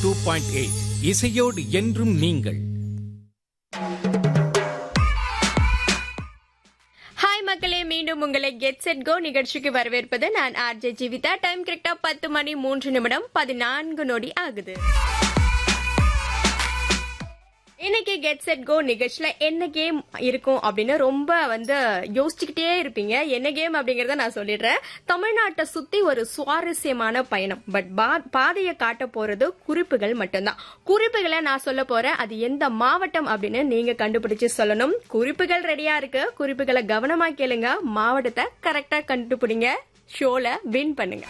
two point eight இசையோடு என்றும் நீங்கள் ஹாய் மக்களே மீண்டும் உங்களை கெட் செட் கோ நிகழ்ச்சிக்கு வரவேற்பது நான் ஆர்ஜே ஜீவிதா டைம் கரெக்டா பத்து மணி மூன்று நிமிடம் பதினான்கு நொடி ஆகுது இன்னைக்கு கெட் செட் கோ நிகழ்ச்சியில என்ன கேம் இருக்கும் அப்படின்னு ரொம்ப வந்து யோசிச்சுக்கிட்டே இருப்பீங்க என்ன கேம் அப்படிங்கறத நான் சொல்லிடுறேன் தமிழ்நாட்டை சுத்தி ஒரு சுவாரஸ்யமான பயணம் பட் பாதையை காட்ட போறது குறிப்புகள் மட்டும்தான் குறிப்புகளை நான் சொல்ல போறேன் அது எந்த மாவட்டம் அப்படின்னு நீங்க கண்டுபிடிச்சு சொல்லணும் குறிப்புகள் ரெடியா இருக்கு குறிப்புகளை கவனமா கேளுங்க மாவட்டத்தை கரெக்டா கண்டுபிடிங்க ஷோல வின் பண்ணுங்க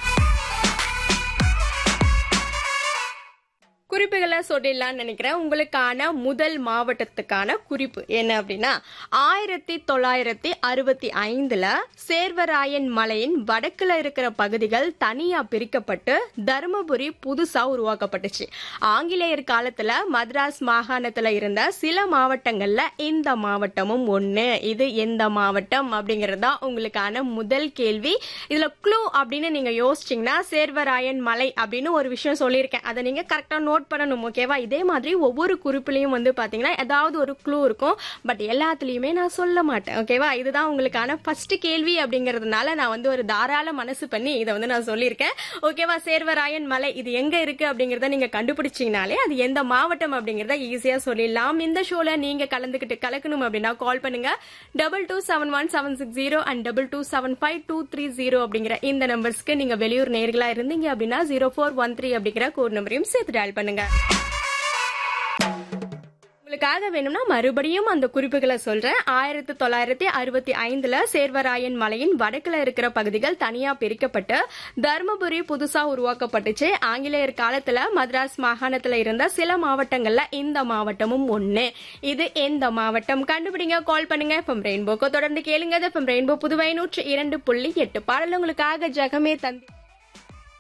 குறிப்புகளை சொல்லிடலாம்னு நினைக்கிறேன் உங்களுக்கான முதல் மாவட்டத்துக்கான குறிப்பு என்ன அப்படின்னா ஆயிரத்தி தொள்ளாயிரத்தி அறுபத்தி ஐந்துல சேர்வராயன் மலையின் வடக்குல இருக்கிற பகுதிகள் தனியா பிரிக்கப்பட்டு தருமபுரி புதுசா உருவாக்கப்பட்டுச்சு ஆங்கிலேயர் காலத்துல மദ്രാஸ் மாகாணத்துல இருந்த சில மாவட்டங்கள்ல இந்த மாவட்டமும் ஒண்ணு இது எந்த மாவட்டம் அப்படிங்கறது தான் உங்களுக்கான முதல் கேள்வி இதுல க்ளூ அப்படின்னு நீங்க யோசிச்சீங்கன்னா சேர்வராயன் மலை அப்படின்னு ஒரு விஷயம் சொல்லியிருக்கேன் அதை நீங்க கரெக்டா நோட் பண்ணணும் ஓகேவா இதே மாதிரி ஒவ்வொரு குறிப்பிலையும் வந்து பாத்தீங்கன்னா ஏதாவது ஒரு க்ளூ இருக்கும் பட் எல்லாத்துலயுமே நான் சொல்ல மாட்டேன் ஓகேவா இதுதான் உங்களுக்கான ஃபர்ஸ்ட் கேள்வி அப்படிங்கறதுனால நான் வந்து ஒரு தாராள மனசு பண்ணி இதை வந்து நான் சொல்லியிருக்கேன் ஓகேவா சேர்வராயன் மலை இது எங்க இருக்கு அப்படிங்கறத நீங்க கண்டுபிடிச்சீங்கனாலே அது எந்த மாவட்டம் அப்படிங்கறத ஈஸியா சொல்லிடலாம் இந்த ஷோல நீங்க கலந்துகிட்டு கலக்கணும் அப்படின்னா கால் பண்ணுங்க double two seven one seven six zero and double two seven five two three zero அப்படிங்கிற இந்த நம்பர்ஸ்க்கு நீங்க வெளியூர் நேர்களா இருந்தீங்க அப்படின்னா ஜீரோ ஃபோர் ஒன் த்ரீ அப்படிங்கிற கோட் நம்பரையும் சேர்த்து டயல் பண்ணுங்க உங்களுக்காக வேணும்னா மறுபடியும் அந்த குறிப்புகளை சொல்றேன் ஆயிரத்தி தொள்ளாயிரத்தி அறுபத்தி ஐந்துல சேர்வராயன் மலையின் வடக்குல இருக்கிற பகுதிகள் தனியா பிரிக்கப்பட்டு தருமபுரி புதுசா உருவாக்கப்பட்டுச்சு ஆங்கிலேயர் காலத்துல மദ്രാஸ் மாகாணத்துல இருந்த சில மாவட்டங்கள்ல இந்த மாவட்டமும் ஒண்ணு இது எந்த மாவட்டம் கண்டுபிடிங்க கால் பண்ணுங்க எஃப்எம் ரெயின்போக்கு தொடர்ந்து கேளுங்க எஃப்எம் ரெயின்போ புதுவை நூற்று இரண்டு புள்ளி எட்டு பாடல் உங்களுக்காக ஜெகமே தந்தி